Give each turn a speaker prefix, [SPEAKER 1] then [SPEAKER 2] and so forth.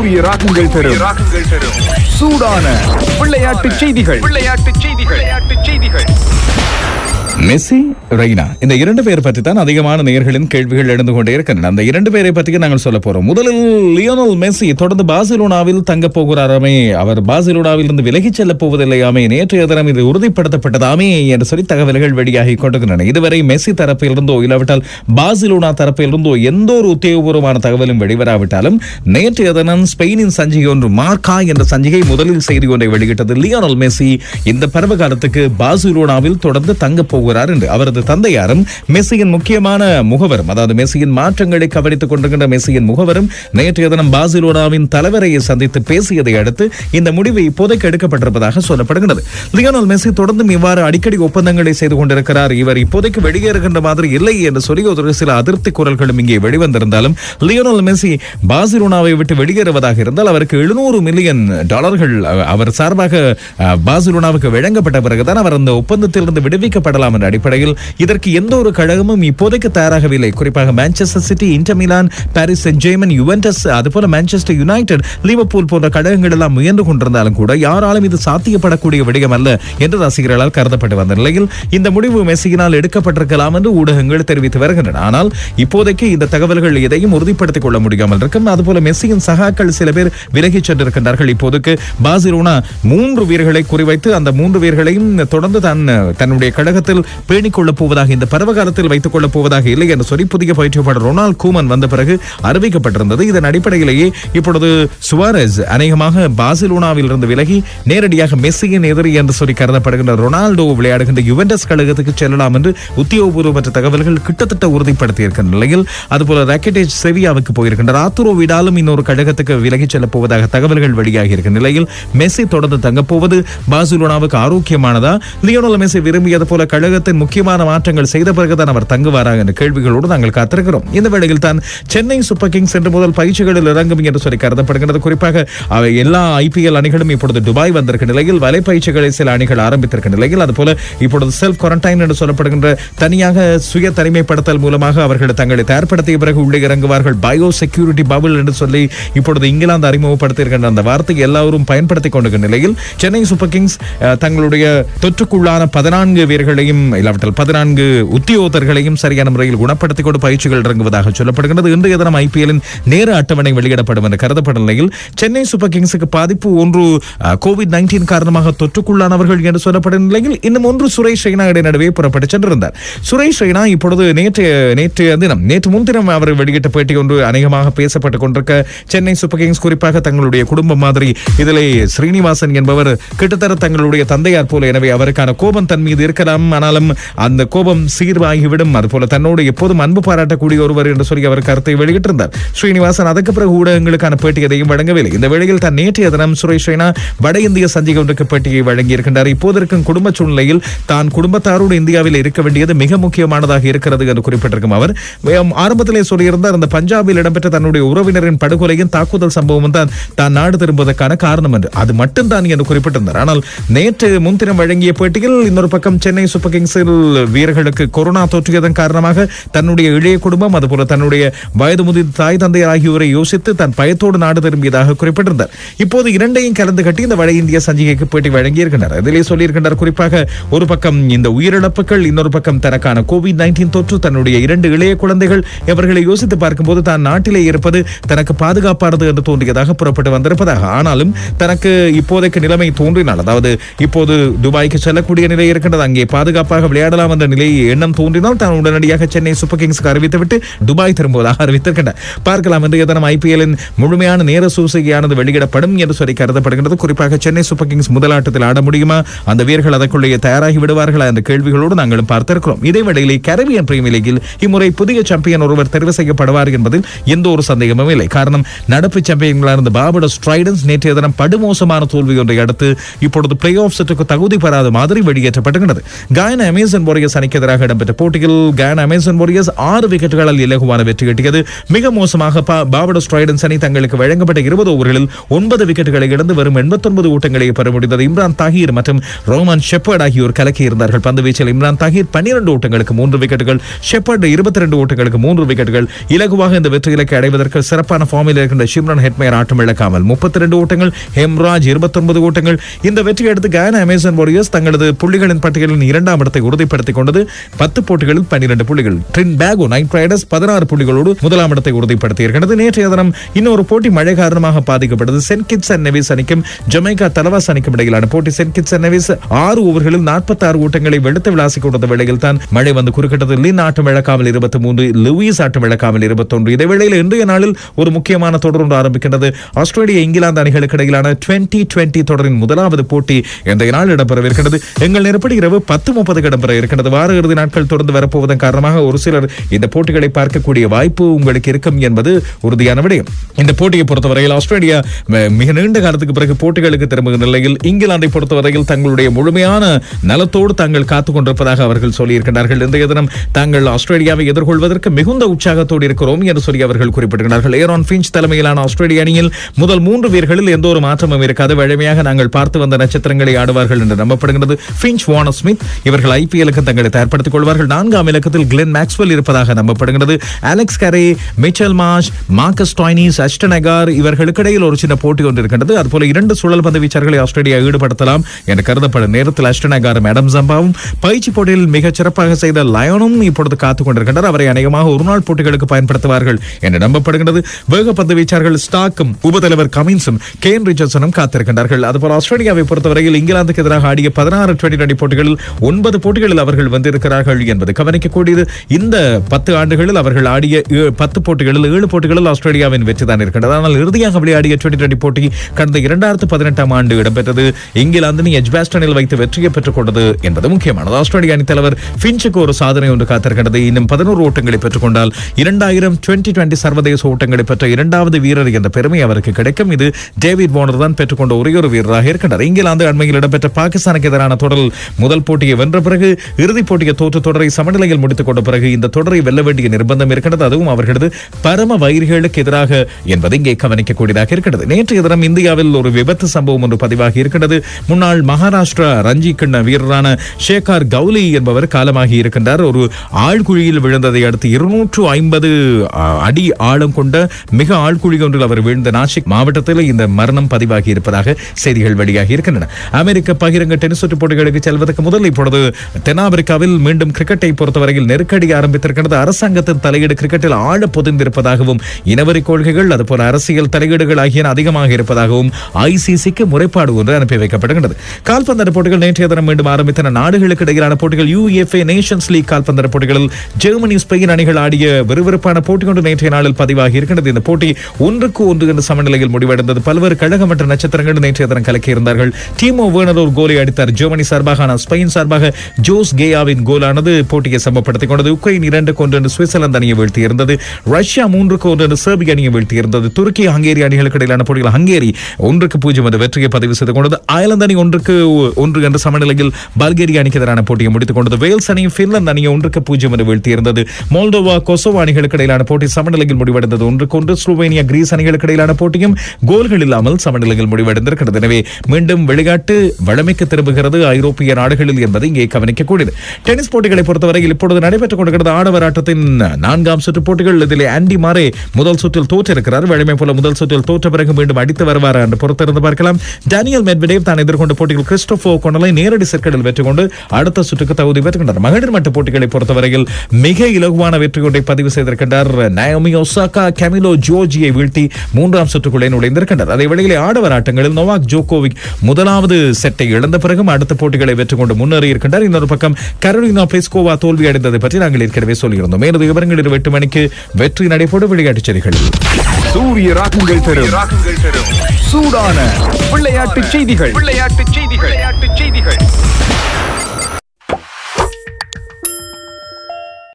[SPEAKER 1] சூரிய ராகங்கள் தரும் ராகங்கள் தரும் சூடான விளையாட்டு செய்திகள் விளையாட்டு செய்திகள் விளையாட்டு செய்திகள்
[SPEAKER 2] மெஸ்ஸி ரெய்னா இந்த இரண்டு பேர் பற்றி தான் அதிகமான நேயர்களின் கேள்விகள் எழுந்து கொண்டே இருக்கின்றன அந்த இரண்டு பேரை பற்றி நாங்கள் சொல்ல போறோம் முதலில் லியோனல் மெஸ்ஸி தொடர்ந்து பார்சிலோனாவில் தங்க போகிறாராமே அவர் பார்சிலோனாவில் இருந்து விலகிச் செல்ல போவதில்லையாமே நேற்றைய தினம் இது உறுதிப்படுத்தப்பட்டதாமே என்று சொல்லி தகவல்கள் வெளியாகி கொண்டிருக்கின்றன இதுவரை மெஸ்ஸி தரப்பிலிருந்தோ இல்லாவிட்டால் பார்சிலோனா தரப்பிலிருந்தோ எந்த ஒரு உத்தியோகபூர்வமான தகவலும் வெளிவராவிட்டாலும் நேற்றைய தினம் ஸ்பெயினின் சஞ்சிகை ஒன்று மார்க்கா என்ற சஞ்சிகை முதலில் செய்தி ஒன்றை வெளியிட்டது லியோனல் மெஸ்ஸி இந்த பருவ காலத்துக்கு பார்சிலோனாவில் தொடர்ந்து தங்க போகிறார் என்று அவரது தந்தையாரும் மெஸ்ஸியின் முக்கியமான முகவரும் அதாவது மெஸ்ஸியின் மாற்றங்களை கவனித்துக் கொண்டிருக்கின்ற மெஸ்ஸியின் முகவரும் நேற்றைய தினம் பார்சிலோனாவின் தலைவரையை சந்தித்து பேசியதை அடுத்து இந்த முடிவு இப்போதைக்கு எடுக்கப்பட்டிருப்பதாக சொல்லப்படுகிறது லியோனல் மெஸ்ஸி தொடர்ந்தும் இவ்வாறு அடிக்கடி ஒப்பந்தங்களை செய்து கொண்டிருக்கிறார் இவர் இப்போதைக்கு வெளியேறுகின்ற மாதிரி இல்லை என்று சொல்லி ஒரு சில அதிருப்தி குரல்களும் இங்கே வெளிவந்திருந்தாலும் லியோனல் மெஸ்ஸி பார்சிலோனாவை விட்டு வெளியேறுவதாக இருந்தால் அவருக்கு எழுநூறு மில்லியன் டாலர்கள் அ- அவர் சார்பாக அ, பார்சிலோனாவுக்கு வழங்கப்பட்ட பிறகுதான் அவர் அந்த ஒப்பந்தத்திலிருந்து விடுவிக்கப்படலாம் என்ற அடிப்படையில் இதற்கு எந்த ஒரு கழகமும் இப்போதைக்கு தயாராகவில்லை குறிப்பாக Manchester City Inter Milan Paris Saint Germain Juventus அதுபோல மான்செஸ்டர் யுனைடெட் லிவர்பூல் போன்ற கழகங்கள் எல்லாம் முயன்று கொண்டிருந்தாலும் கூட யாராலும் இது சாத்தியப்படக்கூடிய விடயம் அல்ல என்று ரசிகர்களால் கருதப்பட்டு வந்த நிலையில் இந்த முடிவு மெஸ்ஸியினால் எடுக்கப்பட்டிருக்கலாம் என்று ஊடகங்கள் தெரிவித்து வருகின்றன ஆனால் இப்போதைக்கு இந்த தகவல்கள் எதையும் உறுதிப்படுத்திக் கொள்ள முடியாமல் இருக்கும் அதுபோல மெஸ்ஸியின் சகாக்கள் சில பேர் விலகிச் சென்றிருக்கின்றார்கள் இப்போதைக்கு பார்சிலோனா மூன்று வீரர்களை குறிவைத்து அந்த மூன்று வீரர்களையும் தொடர்ந்து தன் தன்னுடைய கழகத்தில் பேணிக் கொள்ளப் போவதாக இந்த பருவகாலத்தில் வைத்துக் கொள்ளப் போவதாக இல்லை என்று சொல்லி புதிய பயிற்சியாளர் ரொனால்ட் கூமன் வந்த பிறகு அறிவிக்கப்பட்டிருந்தது இதன் அடிப்படையிலேயே இப்பொழுது சுவாரஸ் அநேகமாக பார்சிலோனாவில் இருந்து விலகி நேரடியாக மெஸ்ஸியின் எதிரி என்று சொல்லி கருதப்படுகின்ற ரொனால்டோ விளையாடுகின்ற யுவென்டஸ் கழகத்துக்கு செல்லலாம் என்று உத்தியோகபூர்வமற்ற தகவல்கள் கிட்டத்தட்ட உறுதிப்படுத்தி இருக்கின்ற நிலையில் அதுபோல ராக்கெட்டேஜ் செவியாவுக்கு போயிருக்கின்ற ஆத்துரோ விடாலும் இன்னொரு கழகத்துக்கு விலகிச் செல்லப் போவதாக தகவல்கள் வெளியாகி இருக்கின்ற நிலையில் மெஸ்ஸி தொடர்ந்து தங்கப் போவது பார்சிலோனாவுக்கு ஆரோக்கியமானதா லியோனல் மெஸ்ஸி விரும்பியது போல கழகத்தின் முக்கியமான மாற்றங்கள் செய்த பிறகுதான் அவர் தங்குவாரா என்ற கேள்விகளோடு நாங்கள் காத்திருக்கிறோம் இந்த வேளையில் தான் சென்னை சூப்பர் கிங்ஸ் என்று முதல் பயிற்சிகளில் இறங்கும் என்று சொல்லி கருதப்படுகிறது குறிப்பாக அவை எல்லா ஐபிஎல் அணிகளும் இப்பொழுது துபாய் வந்திருக்க நிலையில் வலை பயிற்சிகளை சில அணிகள் ஆரம்பித்திருக்க நிலையில் அதுபோல இப்பொழுது செல்ஃப் குவாரண்டைன் என்று சொல்லப்படுகின்ற தனியாக சுய தனிமைப்படுத்தல் மூலமாக அவர்கள் தங்களை தயார்படுத்திய பிறகு உள்ளே இறங்குவார்கள் பயோ செக்யூரிட்டி பபுள் என்று சொல்லி இப்பொழுது இங்கிலாந்து அறிமுகப்படுத்தியிருக்கின்ற அந்த வார்த்தை எல்லாரும் பயன்படுத்திக் கொண்டிருக்கிற நிலையில் சென்னை சூப்பர் கிங்ஸ் அஹ், தங்களுடைய தொற்றுக்குள்ளான பதினான்கு வீரர்களையும் இல்லாவிட்டால் பதினான்கு உத்தியோகத்தர்களையும் சரியான முறையில் குணப்படுத்திக் கொண்டு பயிற்சிகள் இறங்குவதாக சொல்லப்படுகிறது இன்றைய தினம் ஐபிஎல்லின் நேர அட்டவணை வெளியிடப்படும் என்று கருதப்படும் நிலையில் சென்னை சூப்பர் கிங்ஸுக்கு பாதிப்பு ஒன்று கோவிட் நைன்டீன் காரணமாக தொற்றுக்குள்ளானவர்கள் என்று சொல்லப்படும் நிலையில் இன்னும் ஒன்று சுரேஷ் ரெய்னா இடைநடுவே புறப்பட்டு சென்றிருந்தார் சுரேஷ் ரெய்னா இப்பொழுது நேற்று நேற்றைய தினம் நேற்று முன்தினம் அவர் வெளியிட்ட பேட்டி ஒன்று அநேகமாக பேசப்பட்டுக் கொண்டிருக்க சென்னை சூப்பர் கிங்ஸ் குறிப்பாக தங்களுடைய குடும்பம் மாதிரி இதிலே ஸ்ரீனிவாசன் என்பவர் கிட்டத்தட்ட தங்களுடைய தந்தையார் போல எனவே அவருக்கான கோபம் தன் மீது இருக்கலாம் ஆனாலும் அந்த கோபம் சீர்வாகிவிடும் அதுபோல தன்னோடு எப்போதும் அன்பு பாராட்டக்கூடிய ஒருவர் என்று சொல்லி அவர் கருத்தை வெளியிட்டிருந்தார் ஸ்ரீனிவாசன் அதற்கு பிறகு ஊடகங்களுக்கான பேட்டி எதையும் வழங்கவில்லை இந்த வேளையில் தான் நேற்றைய தினம் சுரேஷ் ரெய்னா வட இந்திய சஞ்சிகை ஒன்றுக்கு பேட்டியை வழங்கியிருக்கின்றார் இப்போது இருக்கும் குடும்ப சூழ்நிலையில் தான் குடும்பத்தாரோடு இந்தியாவில் இருக்க வேண்டியது மிக முக்கியமானதாக இருக்கிறது என்று குறிப்பிட்டிருக்கும் அவர் மேம், ஆரம்பத்திலே சொல்லியிருந்தார் அந்த பஞ்சாபில் இடம்பெற்ற தன்னுடைய உறவினரின் படுகொலையும் தாக்குதல் சம்பவமும் தான் தான் நாடு திரும்புவதற்கான காரணம் என்று அது மட்டும்தான் என்று குறிப்பிட்டிருந்தார் ஆனால் நேற்று முன்தினம் வழங்கிய பேட்டியில் இன்னொரு பக்கம் சென்னை சூப்பர் கிங்ஸில் வீரர்களுக்கு கொரோனா தொற்றியதன் காரணமாக தன்னுடைய இளைய குடும்பம் அதுபோல தன்னுடைய வயது முதிர்ந்த தாய் தந்தையர் ஆகியோரை யோசித்து தன் பயத்தோடு நாடு திரும்பியதாக குறிப்பிட்டிருந்தார் இப்போது இரண்டையும் கலந்து கட்டி இந்த வட இந்திய சஞ்சிகைக்கு பேட்டி வழங்கியிருக்கின்றனர் இதிலே சொல்லியிருக்கின்றார் குறிப்பாக ஒரு பக்கம் இந்த உயிரிழப்புகள் இன்னொரு பக்கம் தனக்கான கோவிட் நைன்டீன் தொற்று தன்னுடைய இரண்டு இளைய குழந்தைகள் இவர்களை யோசித்து பார்க்கும்போது தான் நாட்டிலே இருப்பது தனக்கு பாதுகாப்பானது என்று தோன்றியதாக புறப்பட்டு வந்திருப்பதாக ஆனாலும் தனக்கு இப்போதைக்கு நிலைமை தோன்றினால் அதாவது இப்போது துபாய்க்கு செல்லக்கூடிய நிலை இருக்கின்றது அங்கே பாதுகாப்பாக விளையாடலாம் என்ற நிலை எண்ணம் தோன்றினால் தான் உடனடியாக சென்னை சூப்பர் கிங்ஸ்க்கு அறிவித்துவிட்டு துபாய் திரும்புவதாக அறிவித்திருக்கின்றார் பார்க்கலாம் இன்றைய தினம் ஐபிஎல்லின் முழுமையான நேர சூசிகையானது வெளியிடப்படும் என்று சொல்லி கருதப்படுகிறது குறிப்பாக சென்னை சூப்பர் கிங்ஸ் முதலாட்டத்தில் ஆட முடியுமா அந்த வீரர்கள் அதற்குள்ளேயே தயாராகி விடுவார்களா என்ற கேள்விகளோடு நாங்களும் பார்த்திருக்கிறோம் இதே வேளையிலே கரபியன் பிரீமியர் லீகில் இம்முறை புதிய சாம்பியன் ஒருவர் தெரிவு செய்யப்படுவார் என்பதில் எந்த ஒரு சந்தேகமும் இல்லை காரணம் நடப்பு சாம்பியன்களாக இருந்த பாபட ஸ்ட்ரைடன்ஸ் நேற்றைய தினம் படுமோசமான தோல்வி ஒன்றை அடுத்து இப்பொழுது பிளே ஆஃப் சுற்றுக்கு தகுதி பெறாத மாதிரி வெளியேற்றப்பட்டுகிறது காயன் கான் அமேசன் வாரியர்ஸ் அணிக்கு எதிராக இடம்பெற்ற போட்டியில் கான் அமேசன் வாரியர்ஸ் ஆறு விக்கெட்டுகளால் இலகுவான வெற்றி கிட்டியது மிக மோசமாக பா- பார்படோஸ் ட்ரைடன்ஸ் அணி தங்களுக்கு வழங்கப்பட்ட இருபது ஓவர்களில் ஒன்பது விக்கெட்டுகளை இழந்து வரும் எண்பத்தொன்பது ஓட்டங்களை பெற முடிந்தது இம்ரான் தாஹீர் மற்றும் ரோமன் ஷெப்பர்ட் ஆகியோர் கலக்கி இருந்தார்கள் பந்து வீச்சில் இம்ரான் தாஹீர் பன்னிரண்டு ஓட்டங்களுக்கு மூன்று விக்கெட்டுகள் ஷெப்பர்ட் இருபத்தி ரெண்டு ஓட்டங்களுக்கு மூன்று விக்கெட்டுகள் இலகுவாக இந்த வெற்றி இலக்கை அடைவதற்கு சிறப்பான ஃபார்மில் இருக்கின்ற ஷிம்ரன் ஹெட்மேயர் ஆட்டம் இழக்காமல் முப்பத்தி ரெண்டு ஓட்டங்கள் ஹெம்ராஜ் இருபத்தொன்பது ஓட்டங்கள் இந்த வெற்றியை அடுத்து கான அமேசான் வாரியர்ஸ் தங்களது புள்ளிகளின் பட்டியலின் இரண்டாம் இடத்தை உறுதிப்படுத்திக் கொண்டது பத்து போட்டிகளில் பன்னிரண்டு புள்ளிகள் ட்ரின் பேகோ நைட் ரைடர்ஸ் பதினாறு புள்ளிகளோடு முதலாம் இடத்தை உறுதிப்படுத்தியிருக்கிறது நேற்றைய தினம் இன்னொரு போட்டி மழை காரணமாக பாதிக்கப்பட்டது சென்ட் கிட்ஸ் அண்ட் நெவிஸ் அணிக்கும் ஜமைக்கா தலவாஸ் அணிக்கும் இடையிலான போட்டி சென்ட் கிட்ஸ் அண்ட் நெவிஸ் ஆறு ஓவர்களில் நாற்பத்தி ஆறு ஓட்டங்களை வெளுத்து விளாசி கொண்ட வேளையில் தான் மழை வந்து குறுக்கிட்டது லின் ஆட்டம் இழக்காமல் இருபத்தி மூன்று லூயிஸ் ஆட்டம் இழக்காமல் இருபத்தொன்று இதே வேளையில் இன்றைய நாளில் ஒரு முக்கியமான தொடர் ஒன்று ஆரம்பிக்கின்றது ஆஸ்திரேலியா இங்கிலாந்து அணிகளுக்கு இடையிலான டுவெண்டி டுவெண்டி தொடரின் முதலாவது போட்டி இன்றைய நாள் இடம்பெறவிருக்கிறது எங்கள் நிறப்படி இரவு பத்து முப்பதுக்கு இடம்பெற இருக்கின்றது வார இறுதி நாட்கள் தொடர்ந்து வரப்போவதன் காரணமாக ஒரு சிலர் இந்த போட்டிகளை பார்க்கக்கூடிய வாய்ப்பு உங்களுக்கு இருக்கும் என்பது உறுதியான விடயம் இந்த போட்டியை பொறுத்தவரையில் ஆஸ்திரேலியா ம- மிக நீண்ட காலத்துக்கு பிறகு போட்டிகளுக்கு திரும்புகிற நிலையில் இங்கிலாந்தை பொறுத்தவரையில் தங்களுடைய முழுமையான நலத்தோடு தாங்கள் காத்துக் கொண்டிருப்பதாக அவர்கள் சொல்லியிருக்கிறார்கள் இன்றைய தினம் தாங்கள் ஆஸ்திரேலியாவை எதிர்கொள்வதற்கு மிகுந்த உற்சாகத்தோடு இருக்கிறோம் என்று சொல்லி அவர்கள் குறிப்பிடுகிறார்கள் ஏரான் பிஞ்ச் தலைமையிலான ஆஸ்திரேலிய அணியில் முதல் மூன்று வீரர்களில் எந்த ஒரு மாற்றமும் இருக்காது வழமையாக நாங்கள் பார்த்து வந்த நட்சத்திரங்களை ஆடுவார்கள் என்று நம்பப்படுகிறது பிஞ்ச் வார்னர் ஸ்மித் இவர்கள் ஐபிஎலுக்கு தங்களை தயார்படுத்திக் கொள்வார்கள் நான்காம் இலக்கத்தில் கிளென் மேக்ஸ்வெல் இருப்பதாக நம்பப்படுகிறது Alex Carey Mitchell Marsh Marcus Stoinis Ashton Agar இவர்களுக்கு இடையில் ஒரு சின்ன போட்டி ஒன்று இருக்கின்றது அதுபோல இரண்டு சுழல் பந்து வீச்சர்களை ஆஸ்திரேலியா ஈடுபடுத்தலாம் என்று கருதப்படும் நேரத்தில் அஸ்டன் அகாரும் மேடம் ஜம்பாவும் பயிற்சி போட்டியில் மிகச் சிறப்பாக செய்த லயனும் இப்பொழுது காத்துக் கொண்டிருக்கின்றனர் அவரை அநேகமாக ஒருநாள் போட்டிகளுக்கு பயன்படுத்துவார்கள் என்று நம்பப்படுகிறது வேகப்பந்து வீச்சார்கள் ஸ்டாக்கும் உபதலைவர் கமின்ஸும் கேன் ரிச்சர்சனும் காத்திருக்கின்றார்கள் அதுபோல ஆஸ்திரேலியாவை பொறுத்தவரையில் இங்கிலாந்துக்கு எதிராக ஆடிய பதினாறு டுவெண்டி டுவெண்டி போட்டிகளில் ஒன்பது போட்டிகளில் அவர்கள் வந்திருக்கிறார்கள் என்பது கவனிக்கக்கூடியது இந்த பத்து ஆண்டுகளில் அவர்கள் ஆடிய ஏ- பத்து போட்டிகளில் ஏழு போட்டிகளில் ஆஸ்திரேலியாவின் வெற்றி தான் இருக்கின்றது ஆனால் இறுதியாக விளையாடிய டுவெண்டி டுவெண்டி போட்டி கடந்த இரண்டாயிரத்து பதினெட்டாம் ஆண்டு இடம்பெற்றது இங்கிலாந்து எஜ்பாஸ்டனில் வைத்து வெற்றியை பெற்றுக் கொண்டது என்பது முக்கியமானது ஆஸ்திரேலிய அணி தலைவர் பின்ச்சுக்கு ஒரு சாதனை ஒன்று காத்திருக்கிறது இன்னும் பதினோரு ஓட்டங்களை பெற்றுக் கொண்டால் இரண்டாயிரம் டுவெண்டி டுவெண்டி சர்வதேச ஓட்டங்களை பெற்ற இரண்டாவது வீரர் என்ற பெருமை அவருக்கு கிடைக்கும் இது டேவிட் வார்னர் தான் பெற்றுக்கொண்ட ஒரே ஒரு வீரராக இருக்கின்றார் இங்கிலாந்து அண்மையில் இடம்பெற்ற பாகிஸ்தானுக்கு எதிரான தொடரில் முதல் போட்டியை வென்ற பிறகு இறுதிப் போட்டியை தோற்று தொடரை சமநிலையில் முடித்துக் கொண்ட பிறகு இந்த தொடரை வெல்ல வேண்டிய நிர்பந்தம் இருக்கின்றது அதுவும் அவர்களது பரம வைரிகளுக்கு எதிராக என்பது இங்கே கவனிக்கக்கூடியதாக இருக்கிறது நேற்றைய தினம் இந்தியாவில் ஒரு விபத்து சம்பவம் ஒன்று பதிவாகி இருக்கின்றது முன்னாள் மகாராஷ்டிரா ரஞ்சி கிண்ண வீரரான ஷேகார் கவுலி என்பவர் காலமாகி இருக்கின்றார் ஒரு ஆழ்குழியில் விழுந்ததை அடுத்து இருநூற்று ஐம்பது அடி ஆழம் கொண்ட மிக ஆழ்குழி ஒன்றில் அவர் விழுந்த நாசிக் மாவட்டத்தில் இந்த மரணம் பதிவாகி இருப்பதாக செய்திகள் வெளியாகி இருக்கின்றன அமெரிக்க பகிரங்க டென்னிஸ் சுற்று போட்டிகளுக்கு செல்வதற்கு முதல் இப்பொழுது தென்னாப்பிரிக்காவில் மீண்டும் கிரிக்கெட்டை பொறுத்தவரையில் நெருக்கடி ஆரம்பித்திருக்கிறது அரசாங்கத்தின் தலையீடு கிரிக்கெட்டில் ஆழ பொதிந்திருப்பதாகவும் இனவரி கொள்கைகள் அதுபோல அரசியல் தலையீடுகள் ஆகியன அதிகமாக இருப்பதாகவும் ஐசிசிக்கு முறைப்பாடு ஒன்று அனுப்பி வைக்கப்படுகிறது கால்பந்தாட்ட போட்டிகள் நேற்றைய தினம் மீண்டும் ஆரம்பித்தன நாடுகளுக்கு இடையிலான போட்டிகள் யுஎஃப்ஏ நேஷன்ஸ் லீக் கால்பந்தாட்ட போட்டிகளில் ஜெர்மனி ஸ்பெயின் அணிகள் ஆடிய விறுவிறுப்பான போட்டி கொண்டு நேற்றைய நாளில் பதிவாகி இருக்கின்றது இந்த போட்டி ஒன்றுக்கு ஒன்று என்ற சமநிலையில் முடிவடைந்தது பல்வேறு கழக மற்றும் நட்சத்திரங்கள் நேற்றைய தினம் கலக்கியிருந்தார்கள் டீமோ வேர்னர் ஒரு கோலை அடித்தார் ஜெர்மனி சார்பாக ஆனால் ஸ்பெயின் சார்பாக ஜோஸ் கேயாவின் கோலானது போட்டியை சமப்படுத்திக் கொண்டது உக்ரைன் இரண்டுக்கு ஒன்று என்று சுவிட்சர்லாந்து அணியை வீழ்த்தியிருந்தது ரஷ்யா மூன்றுக்கு ஒன்று என்று செர்பிய அணியை வீழ்த்தியிருந்தது துருக்கி ஹங்கேரி அணிகளுக்கு இடையிலான போட்டியில் ஹங்கேரி ஒன்றுக்கு பூஜ்ஜியம் என்ற வெற்றியை பதிவு செய்து கொண்டது அயர்லாந்து அணி ஒன்றுக்கு ஒன்று என்ற சமநிலையில் பல்கேரியா அணிக்கு எதிரான போட்டியை முடித்துக் கொண்டது வேல்ஸ் அணி பின்லாந்து அணியை ஒன்றுக்கு பூஜ்ஜியம் என்று வீழ்த்தியிருந்தது மோல்டோவா கொசோவா அணிகளுக்கு இடையிலான போட்டி சமநிலையில் முடிவடைந்தது ஒன்றுக்கு ஒன்று ஸ்லோவேனியா கிரீஸ் அணிகளுக்கு இடையிலான போட்டியும் கோல்கள் இல்லாமல் சமநிலையில் முடிவடைந்திருக்கிறது எனவே மீண்டும் விளையாட்டு வழமைக்கு திரும்புகிறது ஐரோப்பிய நாடுகளில் என்பதை இங்கே கவனிக்கக்கூடியது டென்னிஸ் போட்டிகளை பொறுத்தவரையில் இப்பொழுது நடைபெற்றுக் கொண்டிருக்கிறது ஆடவர் ஆட்டத்தின் நான்காம் சுற்று போட்டிகள் இதில் ஆண்டி மாரே முதல் சுற்றில் தோற்றிருக்கிறார் வழமை போல முதல் சுற்றில் தோற்ற பிறகு மீண்டும் அடித்து வருவாரா என்று பொறுத்திருந்து பார்க்கலாம் டேனியல் மெட்வெடேவ் தான் எதிர்கொண்ட போட்டியில் கிறிஸ்டோபோ கொண்டலை நேரடி செற்களில் வெற்றி கொண்டு அடுத்த சுற்றுக்கு தகுதி பெற்றுகின்றார் மகளிர் மட்ட போட்டிகளை பொறுத்தவரையில் மிக இலகுவான வெற்றி ஒன்றை பதிவு செய்திருக்கின்றார் நயோமி ஒசாகா கெமிலோ ஜோர்ஜியை வீழ்த்தி மூன்றாம் சுற்றுக்குள்ளே நுழைந்திருக்கின்றார் அதே வேளையில் ஆடவர் ஆட்டங்களில் நோவாக் ஜோகோவிக் முதலாவது செட்டை இழந்த பிறகும் அடுத்த போட்டிகளை வெற்றி கொண்டு முன்னேறி இருக்கின்றார் இன்னொரு பக்கம் கரோலினா பிளிஸ்கோவா தோல்வி அடைந்ததை பற்றி நாங்கள் ஏற்கனவே சொல்லியிருந்தோம் மேலும் விவரங்கள் இரவு எட்டு மணிக்கு வெற்றி நடைபோடு விளையாட்டுச் செய்திகள்
[SPEAKER 1] சூரிய ராகங்கள் தரும் ராகங்கள் தரும் சூடான விளையாட்டு செய்திகள் விளையாட்டு செய்திகள் விளையாட்டு செய்திகள்